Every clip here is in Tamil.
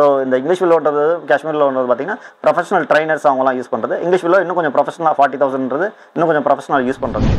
ஸோ இந்த இங்கிலீஷ் வில்லோன்றது காஷ்மீரில் ஒன்றது பார்த்தீங்கன்னா ப்ரொஃபஷனல் ட்ரைனர்ஸ் அவங்கலாம் யூஸ் பண்ணுறது இங்கிலீஷ் வில்லோ இன்னும் கொஞ்சம் ப்ரொஃபஷனலாக ஃபார்ட்டி தௌசண்ட்ன்றது இன்னும் கொஞ்சம் ப்ரொஃபஷனல் யூஸ் பண்ணுறது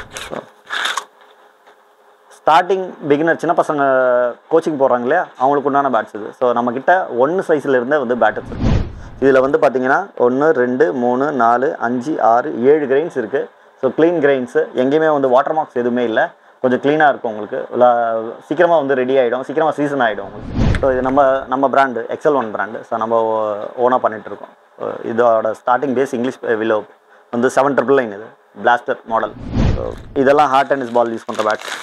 ஸ்டார்டிங் பிகினர் சின்ன பசங்க கோச்சிங் போடுறாங்க இல்லையா அவங்களுக்கு உண்டான பேட்ஸ் இது ஸோ நம்மக்கிட்ட ஒன்று சைஸில் இருந்தே வந்து பேட் இருக்குது இதில் வந்து பார்த்தீங்கன்னா ஒன்று ரெண்டு மூணு நாலு அஞ்சு ஆறு ஏழு கிரெயின்ஸ் இருக்குது ஸோ க்ளீன் கிரெயின்ஸு எங்கேயுமே வந்து வாட்டர் மார்க்ஸ் எதுவுமே இல்லை கொஞ்சம் க்ளீனாக இருக்கும் உங்களுக்கு சீக்கிரமாக வந்து ரெடி ஆகிடும் சீக்கிரமாக சீசன் ஆகிடும் உங்களுக்கு ஸோ இது நம்ம நம்ம brand Excel one brand so நம்ம ஓனாக பண்ணிகிட்ருக்கோம் இதோட ஸ்டார்டிங் பேஸ் இங்கிலீஷ் விலோ வந்து செவன் ட்ரிபிள் லைன் இது பிளாஸ்டர் மாடல் ஸோ இதெல்லாம் ஹார்ட் டென்னிஸ் பால் யூஸ் பண்ணுற பேட்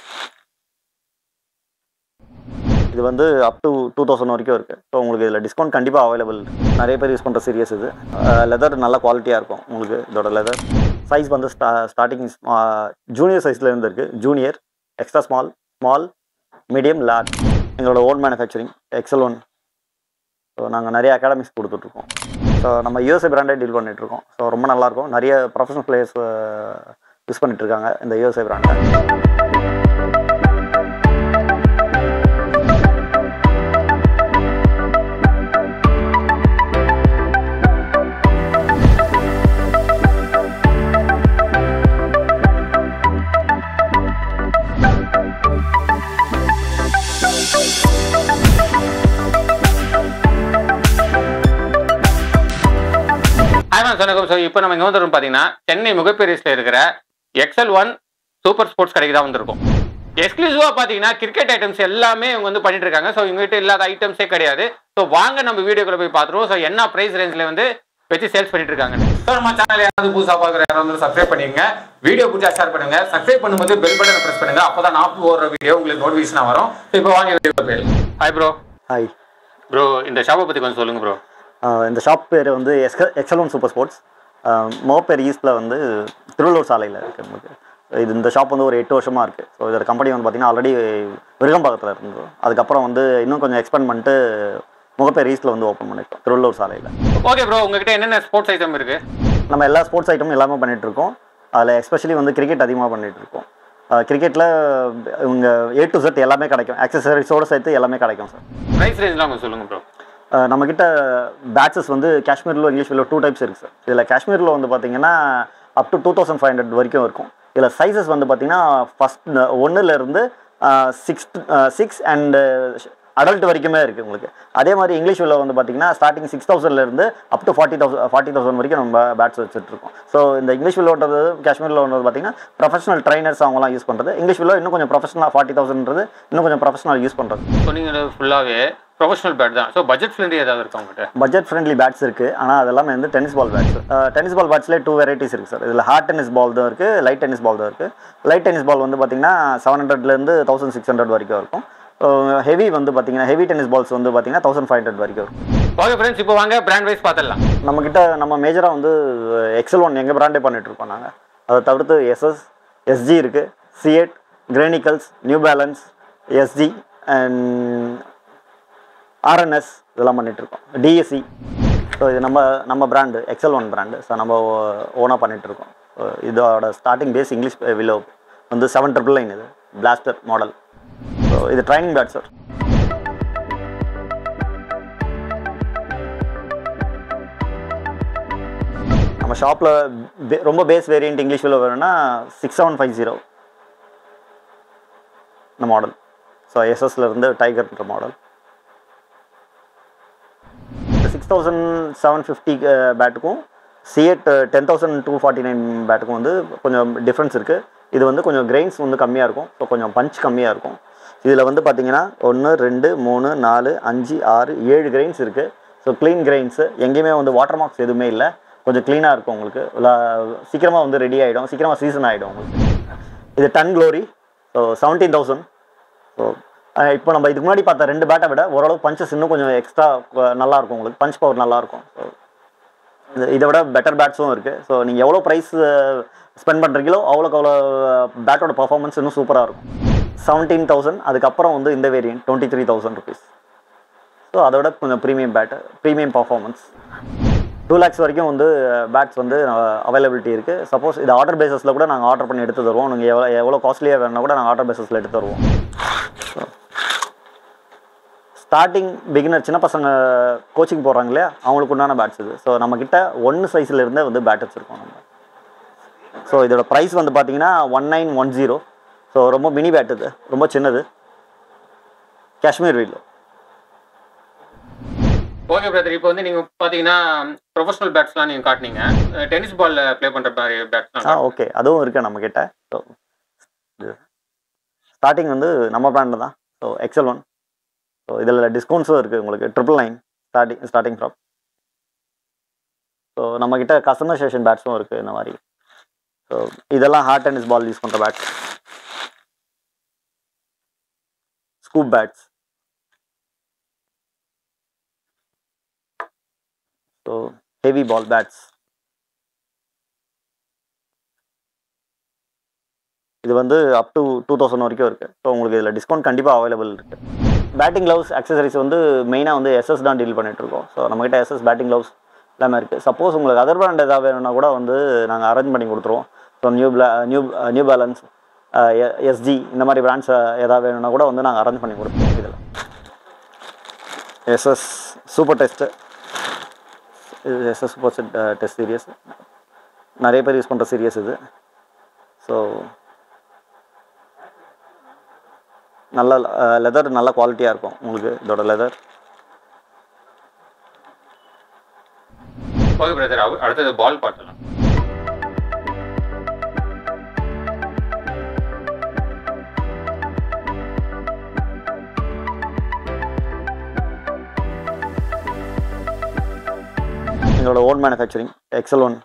இது வந்து அப் டு டூ தௌசண்ட் வரைக்கும் இருக்குது ஸோ உங்களுக்கு இதில் டிஸ்கவுண்ட் கண்டிப்பாக அவைலபிள் நிறைய பேர் யூஸ் பண்ணுற சீரியஸ் இது லெதர் நல்ல குவாலிட்டியாக இருக்கும் உங்களுக்கு இதோட லெதர் சைஸ் வந்து ஸ்டா ஸ்டார்டிங் ஜூனியர் சைஸில் இருந்து இருக்குது junior extra small small medium large எங்களோட own manufacturing Excel one so நாங்கள் நிறைய அகாடமிக்ஸ் கொடுத்துட்ருக்கோம் ஸோ நம்ம யூஎஸ்ஏ பிராண்டே டீல் பண்ணிகிட்ருக்கோம் ஸோ ரொம்ப நல்லாயிருக்கும் நிறைய ப்ரொஃபஷனல் பிளேயர்ஸ் யூஸ் பண்ணிகிட்ருக்காங்க இந்த யூஎஸ்ஏ பிராண்டை ஹாய் மேம் வணக்கம் ஸோ இப்போ நம்ம இங்கே வந்துடும் பார்த்தீங்கன்னா சென்னை முகப்பெரிஸில் இருக்கிற எக்ஸல் ஒன் சூப்பர் ஸ்போர்ட்ஸ் கடைக்கு தான் வந்திருக்கும் எக்ஸ்க்ளூசிவாக பார்த்தீங்கன்னா கிரிக்கெட் ஐட்டம்ஸ் எல்லாமே இவங்க வந்து பண்ணிட்டு இருக்காங்க ஸோ இவங்ககிட்ட இல்லாத ஐட்டம்ஸே கிடையாது ஸோ வாங்க நம்ம வீடியோக்குள்ள போய் பார்த்துருவோம் ஸோ என்ன ப்ரைஸ் ரேஞ்சில் வந்து வச்சு சேல்ஸ் பண்ணிட்டு இருக்காங்க ஸோ நம்ம சேனல் யாராவது புதுசாக பார்க்குற யாராவது வந்து சப்ஸ்கிரைப் பண்ணிக்கங்க வீடியோ பிடிச்சா ஷேர் பண்ணுங்க சப்ஸ்கிரைப் பண்ணும்போது பெல் பட்டனை ப்ரெஸ் பண்ணுங்க அப்போ தான் நான் போடுற வீடியோ உங்களுக்கு நோட்டிஃபிகேஷன் வரும் ஸோ இப்போ வாங்க வீடியோ பேர் ஹாய் ப்ரோ ஹாய் ப்ரோ இந்த ஷாப்பை பற்றி கொஞ்சம் சொல்லுங்க ப்ரோ இந்த ஷாப் பேர் வந்து எக்ஸ எக்ஸலோன் சூப்பர் ஸ்போர்ட்ஸ் மோப்பேர் ஈஸ்டில் வந்து திருவள்ளூர் சாலையில் இருக்குது நமக்கு இது இந்த ஷாப் வந்து ஒரு எட்டு வருஷமாக இருக்குது ஸோ இதோட கம்பெனி வந்து பார்த்திங்கன்னா ஆல்ரெடி விருகம்பாக்கத்தில் இருந்தது அதுக்கப்புறம் வந்து இன்னும் கொஞ்சம் எக்ஸ்பேண்ட் பண்ணிட்டு முகப்பேர் ஈஸ்ட்டில் வந்து ஓப்பன் பண்ணியிருக்கோம் திருவள்ளூர் சாலையில் ஓகே ப்ரோ உங்ககிட்ட என்னென்ன ஸ்போர்ட்ஸ் ஐட்டம் இருக்கு நம்ம எல்லா ஸ்போர்ட்ஸ் ஐட்டமும் எல்லாமே பண்ணிட்டு இருக்கோம் அதில் எஸ்பெஷலி வந்து கிரிக்கெட் அதிகமாக பண்ணிட்டு இருக்கோம் கிரிக்கெட்டில் இவங்க ஏ டு செட் எல்லாமே கிடைக்கும் ஆக்சசரிஸோடு சேர்த்து எல்லாமே கிடைக்கும் சார் ப்ரைஸ் ரேஞ்ச்லாம் கொஞ்சம் சொல்லுங்க ப்ரோ அஹ் நம்மக்கிட்ட பேட்சஸ் வந்து காஷ்மீரில் இங்கிலீஷில் டூ டைப்ஸ் இருக்குது சார் இதில் காஷ்மீரில் வந்து பார்த்தீங்கன்னா up to two thousand five hundred வரைக்கும் இருக்கும் இதில் சைஸஸ் வந்து பார்த்தீங்கன்னா ஃபஸ்ட் ஒன்றுலேருந்து சிக்ஸ் சிக்ஸ் அண்டு அடல்ட் வரைக்குமே இருக்குது உங்களுக்கு அதே மாதிரி இங்கிலீஷ் உள்ள வந்து பார்த்தீங்கன்னா ஸ்டார்டிங் சிக்ஸ் தௌசண்ட்லேருந்து up to forty thousand forty thousand வரைக்கும் நம்ம பேட்ஸ் வச்சுட்ருக்கோம் ஸோ இந்த இங்கிலீஷ் வில்லோன்றது காஷ்மீரில் ஒன்றது பார்த்தீங்கன்னா ப்ரொஃபஷனல் ட்ரைனர்ஸ் அவங்கலாம் யூஸ் பண்ணுறது இங்கிலீஷ் வில்லோ இன்னும் கொஞ்சம் ப்ரொஃபஷனலாக ஃபார்ட்டி தௌசண்ட்ன்றது இன்னும் கொஞ்சம் ப்ரொஃபஷனல் யூஸ் பண்ணுறது ஸோ நீங்கள் ஃபுல்லாகவே ப்ரொஃபஷனல் பேட் தான் ஸோ பட்ஜெட் ஃப்ரெண்ட்லி ஏதாவது இருக்கா உங்ககிட்ட பட்ஜெட் ஃப்ரெண்ட்லி பேட்ஸ் இருக்குது ஆனால் அது எல்லாமே வந்து tennis ball bats tennis ball பேட்ஸ்லேயே டூ வெரைட்டிஸ் இருக்குது சார் இதில் ஹார்ட் டென்னிஸ் பால் தான் இருக்குது லைட் டென்னிஸ் பால் தான் இருக்குது லைட் டென்னிஸ் பால் வந்து பார்த்தீங்கன்னா செவன் ஹண்ட்ரட்லேருந்து தௌசண்ட் சிக்ஸ் ஹண்ட்ரட் வரைக்கும் இருக்கும் ஹெவி வந்து பார்த்தீங்கன்னா ஹெவி டென்னிஸ் பால்ஸ் வந்து பார்த்தீங்கன்னா தௌசண்ட் ஃபைவ் ஹண்ட்ரட் வரைக்கும் இருக்கும் ஓகே ஃப்ரெண்ட்ஸ் இப்போ வாங்க பிராண்ட் வைஸ் பார்த்துடலாம் நம்மக்கிட்ட நம்ம மேஜராக வந்து எக்ஸல் ஒன் எங்கள் பிராண்டே பண்ணிட்டு இருக்கோம் நாங்கள் அதை தவிர்த்து எஸ்எஸ் எஸ்ஜி இருக்குது CEAT Gray Nicolls New Balance SG and RNS இதெல்லாம் பண்ணிட்டு இருக்கோம் டிஎஸ்சி ஸோ இது நம்ம நம்ம brand Excel one brand so நம்ம ஓனாக பண்ணிட்டு இருக்கோம் So, இதோட ஸ்டார்டிங் பேஸ் இங்கிலீஷ் விலோ வந்து செவன் ட்ரிபிள் லைன் இது பிளாஸ்டர் மாடல் ஸோ இது ட்ரைனிங் பேட் சார் நம்ம ஷாப்பில் ரொம்ப பேஸ் வேரியண்ட் இங்கிலீஷில் வேணும்னா சிக்ஸ் செவன் ஃபைவ் ஜீரோ இந்த மாடல் ஸோ எஸ்எஸ்லேருந்து டைகர்ன்ற model six thousand seven fifty பேட்டுக்கும் CEAT ten thousand two forty nine பேட்டுக்கும் வந்து கொஞ்சம் டிஃப்ரென்ஸ் இருக்குது இது வந்து கொஞ்சம் கிரெயின்ஸ் வந்து கம்மியாக இருக்கும் ஸோ கொஞ்சம் பஞ்ச் கம்மியாக இருக்கும் இதில் வந்து பார்த்தீங்கன்னா ஒன்று ரெண்டு மூணு நாலு அஞ்சு ஆறு ஏழு கிரெயின்ஸ் இருக்குது ஸோ க்ளீன் கிரெயின்ஸு எங்கேயுமே வந்து வாட்டர் மார்க்ஸ் எதுவுமே இல்லை கொஞ்சம் க்ளீனாக இருக்கும் உங்களுக்கு சீக்கிரமாக வந்து ரெடி ஆகிடும் சீக்கிரமாக சீசன் ஆகிடும் உங்களுக்கு இது ton glory so seventeen thousand so இப்போ நம்ம இதுக்கு முன்னாடி பார்த்த ரெண்டு பேட்டை விட ஓரளவு பஞ்சஸ் இன்னும் கொஞ்சம் எக்ஸ்ட்ரா நல்லா இருக்கும் உங்களுக்கு பஞ்ச் பவர் நல்லா இருக்கும் ஸோ இது இதை விட பெட்டர் பேட்ஸும் இருக்குது ஸோ நீங்கள் எவ்வளோ ப்ரைஸ் ஸ்பெண்ட் பண்ணுறீங்களோ அவ்வளோக்கு அவ்வளோ பேட்டோட பர்ஃபார்மன்ஸ் இன்னும் சூப்பராக இருக்கும் செவன்டீன் தௌசண்ட் அதுக்கப்புறம் வந்து இந்த variant twenty three thousand rupees so அதோட கொஞ்சம் premium bat premium performance two lakhs வரைக்கும் வந்து பேட்ஸ் வந்து அவைலபிலிட்டி இருக்குது சப்போஸ் இது ஆர்டர் பேசஸில் கூட நாங்கள் ஆர்டர் பண்ணி எடுத்து தருவோம் நீங்கள் எவ்வளோ எவ்வளோ காஸ்ட்லியாக வேணும்னா கூட நாங்கள் ஆர்டர் பேசஸில் எடுத்து தருவோம் ஸ்டார்டிங் பிகினர் சின்ன பசங்க கோச்சிங் போடுறாங்க இல்லையா அவங்களுக்கு உண்டான பேட்ஸ் இது ஸோ நம்மக்கிட்ட ஒன்று சைஸில் இருந்தே வந்து பேட் வச்சுருக்கோம் நம்ம ஸோ இதோட ப்ரைஸ் வந்து பார்த்தீங்கன்னா one nine one zero so ரொம்ப மினி பேட் இது ரொம்ப சின்னது காஷ்மீர் வீல் ஓகே பிரதர் இப்போ வந்து நீங்க பாத்தீங்கன்னா ப்ரொஃபஷனல் பேட்ஸ்லாம் நீங்க காட்டுனீங்க டென்னிஸ் பால்ல ப்ளே பண்ற மாதிரி ஆ பேட்ஸ்லாம் ஓகே அதுவும் இருக்குது நம்மக்கிட்ட ஸோ ஸ்டார்டிங் வந்து நம்ம பிராண்டு தான் ஸோ எக்ஸல் ஒன் ஸோ இதில் டிஸ்கவுண்ட்ஸும் இருக்குது உங்களுக்கு triple nine starting starting prop so நம்மக்கிட்ட கஸ்டமைசேஷன் பேட்ஸும் இருக்குது இந்த மாதிரி ஸோ இதெல்லாம் ஹார்ட் டென்னிஸ் பால் யூஸ் பண்ணுற bats scoop bats so heavy ball bats இது வந்து அப் டு டூ தௌசண்ட் வரைக்கும் இருக்குது ஸோ உங்களுக்கு இதில் டிஸ்கவுண்ட் கண்டிப்பாக அவைலபிள் இருக்குது பேட்டிங் க்ளவுஸ் அக்சசரிஸ் வந்து மெயினாக வந்து எஸ்எஸ் தான் டீல் பண்ணிகிட்ருக்கோம் ஸோ நம்மகிட்ட எஸ்எஸ் பேட்டிங் க்ளவுஸ் எல்லாமே இருக்குது சப்போஸ் உங்களுக்கு அதர் பிராண்ட் ஏதாவது வேணும்னா கூட வந்து நாங்கள் அரேஞ்ச் பண்ணி கொடுத்துருவோம் ஸோ நியூ பிளா நியூ நியூ பேலன்ஸ் எஸ்ஜி இந்த மாதிரி பிராண்ட்ஸ் ஏதாவது வேணும்னா கூட வந்து நாங்கள் அரேஞ்ச் பண்ணி கொடுப்போம் இதில் எஸ்எஸ் சூப்பர் டெஸ்ட்டு இது எஸ்எஸ் சூப்பர் டெஸ்ட் சீரியஸ் நிறைய பேர் யூஸ் பண்ணுற சீரியஸ் இது ஸோ நல்ல லெதர் நல்ல குவாலிட்டியாக இருக்கும் உங்களுக்கு இதோட லெதர் ஓகே பிரதர் அடுத்தது பால் பார்க்கலாம் எங்களோட own manufacturing Excel one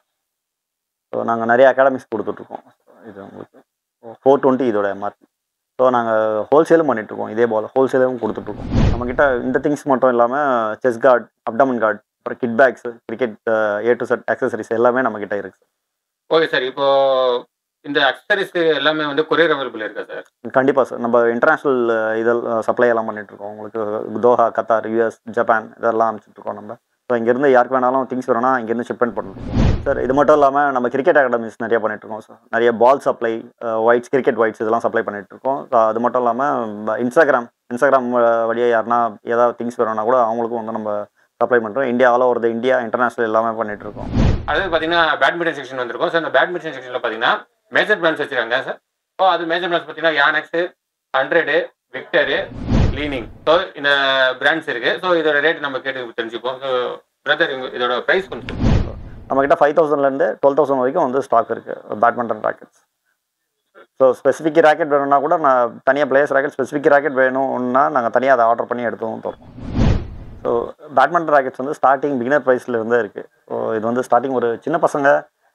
so நாங்கள் நிறைய அகாடமிக்ஸ் கொடுத்துட்ருக்கோம் இது உங்களுக்கு ஃபோர் டுவெண்ட்டி இதோட எம்ஆர்பி ஸோ நாங்கள் ஹோல்சேலும் பண்ணிகிட்ருக்கோம் இதே போல் ஹோல்சேலும் கொடுத்துட்ருக்கோம் நம்மக்கிட்ட இந்த திங்ஸ் மட்டும் இல்லாமல் செஸ் கார்டு அப்டமன் கார்டு அப்புறம் kit bags cricket A to Z accessories எல்லாமே நம்மக்கிட்ட இருக்குது ஓகே சார் இப்போ இந்த அக்சரிஸ்க்கு எல்லாமே வந்து கொரியர் அவைலபிள் இருக்கா சார் கண்டிப்பாக சார் நம்ம இன்டர்நேஷ்னல் இதில் சப்ளை எல்லாம் பண்ணிகிட்ருக்கோம் உங்களுக்கு தோஹா கத்தார் யூஎஸ் ஜப்பான் இதெல்லாம் அனுப்பிச்சிட்ருக்கோம் நம்ம ஸோ இங்கேருந்து யாருக்கு வேணாலும் திங்ஸ் வேணும்னா இங்கேருந்து ஷிப்மெண்ட் பண்ணுறோம் சார் இது மட்டும் இல்லாமல் நம்ம கிரிக்கெட் அகாடமிஸ் நிறைய பண்ணிகிட்ருக்கோம் சார் நிறைய ball supply whites cricket whites இதெல்லாம் சப்ளை பண்ணிகிட்ருக்கோம் ஸோ அது மட்டும் இல்லாமல் இன்ஸ்டாகிராம் இன்ஸ்டாகிராம் வழியாக யாருனா ஏதாவது திங்ஸ் வேணும்னா கூட அவங்களுக்கும் வந்து நம்ம சப்ளை பண்ணுறோம் India all over the India international எல்லாமே பண்ணிகிட்ருக்கோம் அடுத்து பார்த்தீங்கன்னா பேட்மிண்டன் செக்ஷன் வந்திருக்கும் சார் இந்த பேட்மிண்டன் செக்ஷனில் பார்த்தீங்கன்னா மேஜர் பிராண்ட்ஸ் வச்சிருக்காங்க சார் ஸோ அது மேஜர் பிராண்ட்ஸ் பார்த்தீங்கன்னா Yonex Hundred Victor Li Ning so இந்த பிராண்ட்ஸ் இருக்கு ஸோ இதோட ரேட் நம்ம கேட்டு தெரிஞ்சுப்போம் ஸோ பிரதர் இதோட ப்ரைஸ் கொஞ்சம் நம்மக்கிட்ட ஃபைவ் தௌசண்ட்லேருந்து டுவெல் தௌசண்ட் வரைக்கும் வந்து ஸ்டாக் இருக்குது badminton rackets so specific racket வேணும்னா கூட நான் தனியாக பிளேயர்ஸ் ராக்கெட் ஸ்பெசிஃபிக் ராக்கெட் வேணும்னா நாங்கள் தனியாக அதை ஆர்டர் பண்ணி எடுத்துவும் தரோம் ஸோ பேட்மிண்டன் ராக்கெட்ஸ் வந்து ஸ்டார்டிங் பிகினர் ப்ரைஸில் இருந்தே இருக்குது ஸோ இது வந்து ஸ்டார்டிங் ஒரு சின்ன பசங்க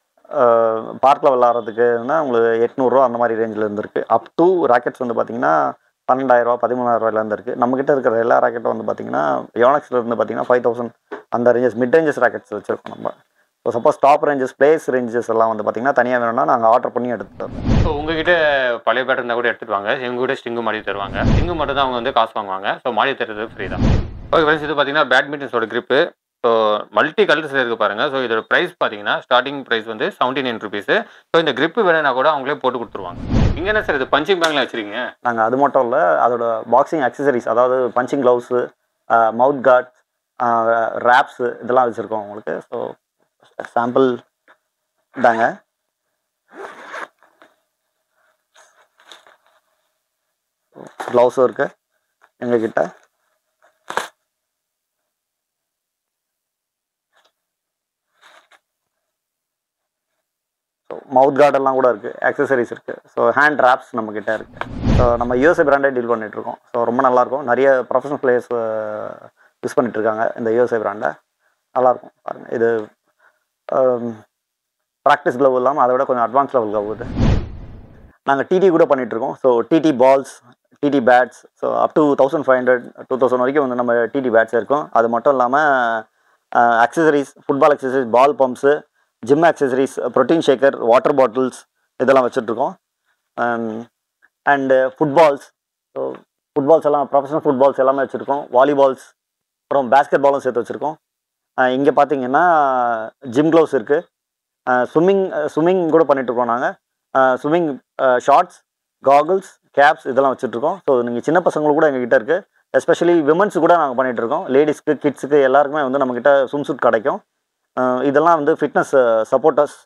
பார்க்கில் விளாட்றதுக்குன்னா உங்களுக்கு எட்நூறுரூவா அந்த மாதிரி ரேஞ்சில் இருந்திருக்கு அப் டு ராக்கெட்ஸ் வந்து பார்த்தீங்கன்னா பன்னெண்டாயிரரூவா பதிமூணாயிரரூவாயிலேருந்து இருக்குது நம்மக்கிட்ட இருக்கிற எல்லா ராக்கெட்டும் வந்து பார்த்தீங்கன்னா யோனக்ஸில் இருந்து பார்த்தீங்கன்னா ஃபைவ் தௌசண்ட் அந்த ரேஞ்சஸ் மிட் ரேஞ்சஸ் ராக்கெட்ஸ் வச்சுருக்கோம் நம்ம so suppose top ranges plays ranges எல்லாம் வந்து பார்த்தீங்கன்னா தனியாக வேணும்னா நாங்கள் ஆர்டர் பண்ணி எடுத்து தரோம் ஸோ உங்ககிட்ட பழைய பேட் இருந்தால் கூட எடுத்துட்டு வாங்க எங்ககிட்ட ஸ்டிங்கு மாடி தருவாங்க ஸ்டிங்கு மட்டும் தான் அவங்க வந்து காசு வாங்குவாங்க ஸோ மாடி தருறது ஃப்ரீ தான் ஓகே ஃப்ரெண்ட்ஸ் இது பார்த்தீங்கன்னா பேட்மிண்டன்ஸோட grip ஸோ மல்டி கலர்ஸ் இருக்கு பாருங்க ஸோ இதோட ப்ரைஸ் பார்த்தீங்கன்னா ஸ்டார்டிங் ப்ரைஸ் வந்து செவன்டி நைன் ருபீஸ் ஸோ இந்த grip வேணும்னா கூட அவங்களே போட்டு கொடுத்துருவாங்க இங்கே என்ன சார் இது பஞ்சிங் பேங்க்ல வச்சிருக்கீங்க நாங்கள் அது மட்டும் இல்லை அதோட பாக்ஸிங் அக்சசரிஸ் அதாவது punching gloves mouth guard wraps இதெல்லாம் வச்சுருக்கோம் உங்களுக்கு ஸோ சாம்பிள் தாங்க க்ளவுஸும் இருக்குது எங்ககிட்ட ஸோ மவுத் கார்டெல்லாம் கூட இருக்குது அக்சசரிஸ் இருக்குது ஸோ ஹேண்ட் ராப்ஸ் நம்மக்கிட்ட இருக்குது ஸோ நம்ம யூஎஸ்ஏ பிராண்டே டீல் பண்ணிகிட்ருக்கோம் ஸோ ரொம்ப நல்லாயிருக்கும் நிறைய ப்ரொஃபஷனல் பிளேயர்ஸ் யூஸ் பண்ணிகிட்ருக்காங்க இந்த யூஎஸ்ஏ பிராண்டை நல்லாயிருக்கும் பாருங்கள் இது ப்ராக்டிஸ் க்ளவ் இல்லாமல் அதை விட கொஞ்சம் அட்வான்ஸ் லெவல் க்ளவ் இது நாங்கள் டிடி கூட பண்ணிகிட்ருக்கோம் so TT balls TT bats so up to thousand five hundred two thousand வரைக்கும் வந்து நம்ம டிடி பேட்ஸ் இருக்கும் அது மட்டும் இல்லாமல் accessories football accessories ball pumps gym accessories protein shaker water bottles இதெல்லாம் வச்சுட்ருக்கோம் அண்டு ஃபுட்பால்ஸ் ஸோ ஃபுட்பால்ஸ் எல்லாம் ப்ரொஃபஷனல் ஃபுட்பால்ஸ் எல்லாமே வச்சுருக்கோம் வாலிபால்ஸ் அப்புறம் பேஸ்கெட் பாலும் சேர்த்து வச்சுருக்கோம் இங்கே பார்த்தீங்கன்னா ஜிம் க்ளவுஸ் இருக்குது ஸ்விம்மிங் ஸ்விம்மிங் கூட பண்ணிகிட்ருக்கோம் நாங்கள் ஸ்விம்மிங் ஷார்ட்ஸ் காகுல்ஸ் கேப்ஸ் இதெல்லாம் வச்சுட்ருக்கோம் ஸோ நீங்கள் சின்ன பசங்களுக்கு கூட எங்ககிட்ட இருக்குது எஸ்பெஷலி விமன்ஸ் கூட நாங்கள் பண்ணிட்டு இருக்கோம் லேடிஸ்க்கு கிட்ஸுக்கு எல்லாருக்குமே வந்து நம்மக்கிட்ட ஸ்விம் சூட் கிடைக்கும் அஹ் இதெல்லாம் வந்து ஃபிட்னஸ் சப்போர்ட்டர்ஸ்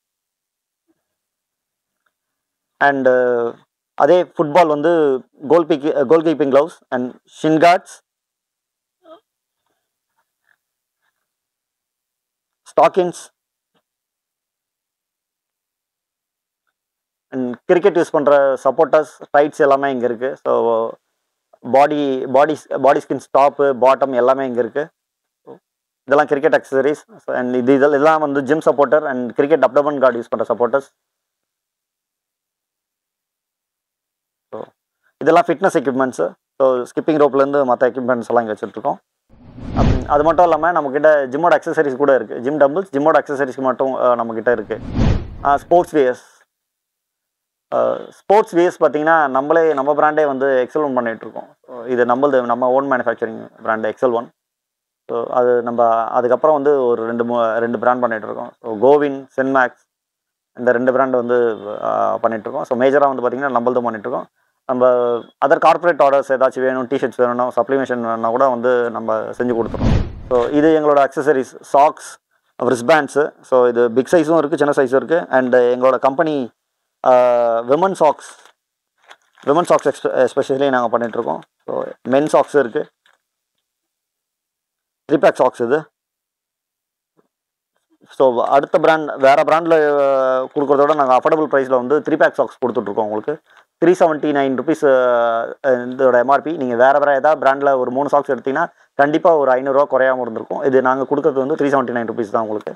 அண்டு அதே ஃபுட்பால் வந்து கோல் பிக் கோல் கீப்பிங் gloves and shin guards stockings and cricket use பண்ணுற சப்போர்ட்டர்ஸ் டைட்ஸ் எல்லாமே இங்கே இருக்குது so body body body skin stop bottom எல்லாமே இங்கே இருக்குது இதெல்லாம் கிரிக்கெட் அக்சசரிஸ் அண்ட் இது இதெல்லாம் இதெல்லாம் வந்து gym supporter and cricket abdomen guard use பண்ணுற சப்போர்ட்டர்ஸ் ஸோ இதெல்லாம் ஃபிட்னஸ் எக்யூப்மெண்ட்ஸு ஸோ ஸ்கிப்பிங் ரோப்லேருந்து மற்ற எக்யூப்மெண்ட்ஸ் எல்லாம் இங்கே வச்சுட்ருக்கோம் அது மட்டும் இல்லாமல் நம்மக்கிட்ட ஜிம்மோட அக்சசரிஸ் கூட இருக்குது ஜிம் டம்பிள்ஸ் ஜிம்மோட அக்சசரிஸ் மட்டும் அஹ், நம்மக்கிட்ட இருக்குது ஸ்போர்ட்ஸ் வியர்ஸ் ஸ்போர்ட்ஸ் வியர்ஸ் பார்த்தீங்கன்னா நம்மளே நம்ம பிராண்டே வந்து எக்ஸல் ஒன் பண்ணிகிட்ருக்கோம் இது நம்மளது நம்ம own manufacturing brand Excel one so அது நம்ம அதுக்கப்புறம் வந்து ஒரு ரெண்டு மூ ரெண்டு பிராண்ட் பண்ணிகிட்டு இருக்கோம் ஸோ கோவின் சென்மேக்ஸ் இந்த ரெண்டு பிராண்ட் வந்து பண்ணிட்டு இருக்கோம் ஸோ மேஜராக வந்து பார்த்திங்கன்னா நம்மளது பண்ணிட்டு இருக்கோம் நம்ம அதர் கார்ப்பரேட் ஆர்டர்ஸ் ஏதாச்சும் வேணும் டிஷர்ட்ஸ் வேணும்னா சப்ளிமேஷன் வேணும்னா கூட வந்து நம்ம செஞ்சு கொடுத்துருவோம் ஸோ இது எங்களோட அக்சசரிஸ் சாக்ஸ் ரிஸ்பேண்ட்ஸு ஸோ இது பிக் சைஸும் இருக்குது சின்ன சைஸும் இருக்குது அண்ட் எங்களோட company women socks women socks எக்ஸ்பெ எஸ்பெஷலி நாங்கள் பண்ணிகிட்ருக்கோம் ஸோ மென் சாக்ஸ் இருக்குது த்ரீ பேக் சாக்ஸ் இது ஸோ அடுத்த பிராண்ட் வேறு பிராண்டில் கொடுக்குறத விட நாங்கள் அஃபோர்டபுள் ப்ரைஸில் வந்து த்ரீ பேக் சாக்ஸ் கொடுத்துட்ருக்கோம் உங்களுக்கு த்ரீ செவன்ட்டி நைன் ருபீஸ் இதோட எம்ஆர்பி நீங்கள் வேறு வேறு ஏதாவது பிராண்டில் ஒரு மூணு சாக்ஸ் எடுத்தீங்கன்னா கண்டிப்பாக ஒரு ஐநூறுரூவா குறையாம இருந்திருக்கும் இது நாங்கள் கொடுக்கறது வந்து த்ரீ செவன்ட்டி நைன் ருபீஸ் தான் உங்களுக்கு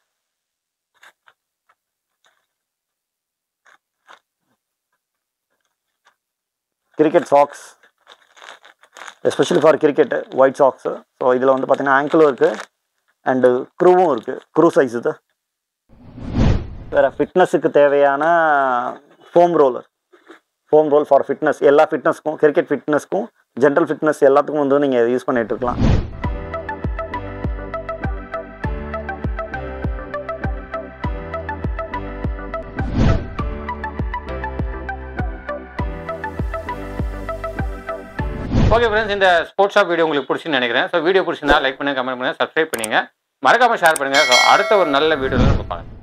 cricket socks especially for cricket white socks so இதில் வந்து பார்த்தீங்கன்னா ஆங்கிளும் இருக்குது அண்டு க்ரூவும் இருக்குது க்ரூ சைஸ் இது வேறு ஃபிட்னஸுக்கு தேவையான foam roller foam roll for fitness எல்லா ஃபிட்னஸ்க்கும் கிரிக்கெட் ஃபிட்னஸ்க்கும் ஜென்ரல் ஃபிட்னஸ் எல்லாத்துக்கும் வந்து நீங்கள் யூஸ் பண்ணிட்டு இருக்கலாம் ஓகே ஃப்ரெண்ட்ஸ் இந்த ஸ்போர்ட்ஸ் ஷாப் வீடியோ உங்களுக்கு பிடிச்சுன்னு நினைக்கிறேன் ஸோ வீடியோ பிடிச்சிருந்தா லைக் பண்ணுங்க கமெண்ட் பண்ணுங்க சப்ஸ்கிரைப் பண்ணுங்க மறக்காம ஷேர் பண்ணுங்க ஸோ அடுத்த ஒரு நல்ல வீடியோவில் நம்ம பார்க்கலாம்